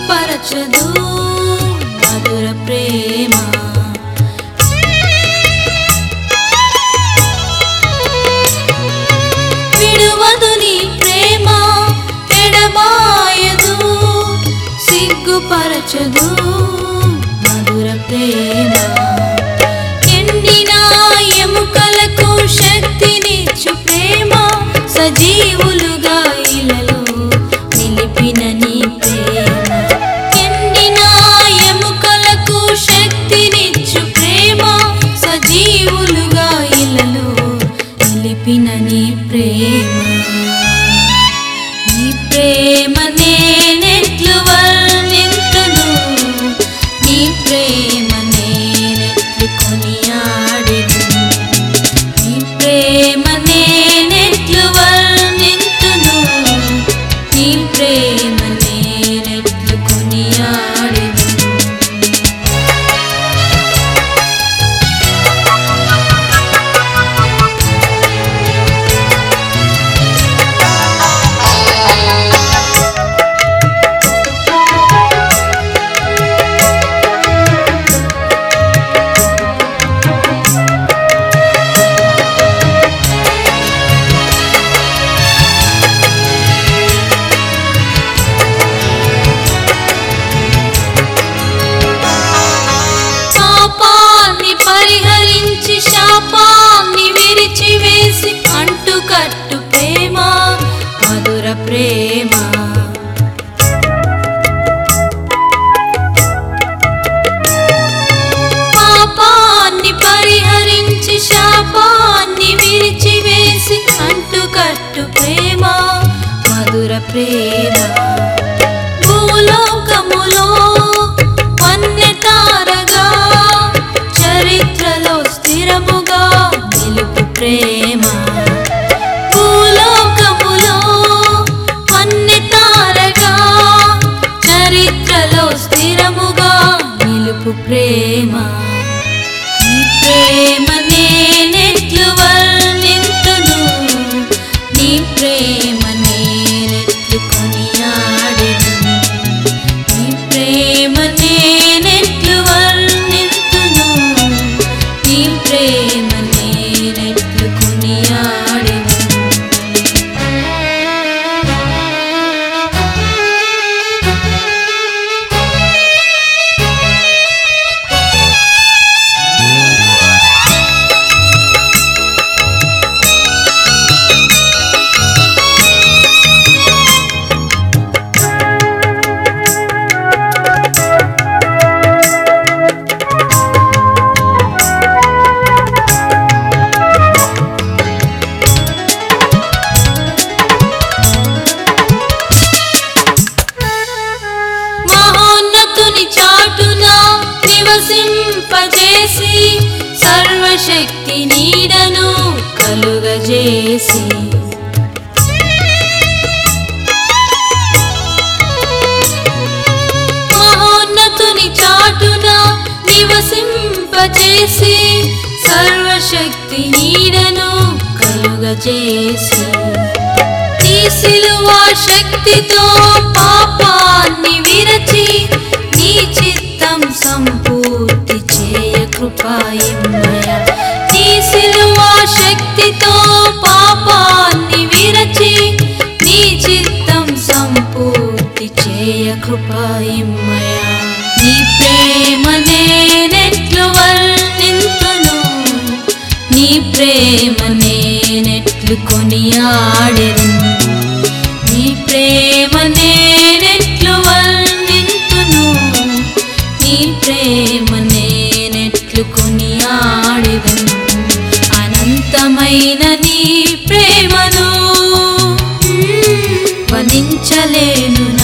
సిగ్గుపరచదు మధుర ప్రేమ విడువదు నీ ప్రేమ ఎడబాయదు సిగ్గుపరచదు మధుర ప్రేమ ఎండిన ఎముకలకు శక్తినిచ్చు ప్రేమ సజీవులుగా ఇలలో నిలిపిన నీ ప్రేమ ఎండిన ఎముకలకు శక్తినిచ్చు ప్రేమ సజీవులుగా ఇలలో నిలిపిన నీ ప్రేమ నీ ప్రేమ నేనెట్లు వర్ణింతును నీ ప్రేమ నేనెట్లు కొనియాడెను నీ ప్రేమ నేనెట్లు వర్ణింతును నీ ప్రేమ నేనెట్లు కొనియాడెను పాపాన్ని పరిహరించి శాపాన్ని విరిచివేసి అంటుకట్టు ప్రేమ మధుర ప్రేమ పాపాన్ని పరిహరించి శాపాన్ని విరిచివేసి అంటుకట్టు ప్రేమ మధుర ప్రేమ భూలోకములో వన్యతారగా చరిత్రలో స్థిరముగా నిలుపు ప్రేమ భూలోకములో వన్యతారగా చరిత్రలో స్థిరముగా నిలుపు ప్రేమ నీ ప్రేమ నేనెట్లు వర్ణింతును నీ ప్రేమ నేనెట్లు కొనియాడెను నీ ప్రేమ నేనెట్లు వర్ణింతును నీ ప్రేమ నేనెట్లు కొనియాడెను మహోన్నతుని చాటున నివసింపజేసి సర్వశక్తి నీడను కలుగజేసి మహోన్నతుని చాటున నివసింపచేసి సర్వశక్తి నీడను కలుగజేసి ఈ సిలువా శక్తితో పాపాన్ని విరచి నీ చిత్తం సంపూర్తి చేయ కృపాయమయ నీ సిలువా శక్తితో పాపాన్ని విరచి నీ చిత్తం సంపూర్తి చేయ కృపాయమయ నీ ప్రేమ నేనెట్లు వర్ణింతును నీ ప్రేమ నేనెట్లు కొనియాడెను నీ ప్రేమ నేనెట్లు వర్ణింతును నీ ప్రేమ నేనెట్లు కొనియాడెదను అనంతమైన నీ ప్రేమను వర్ణించలేను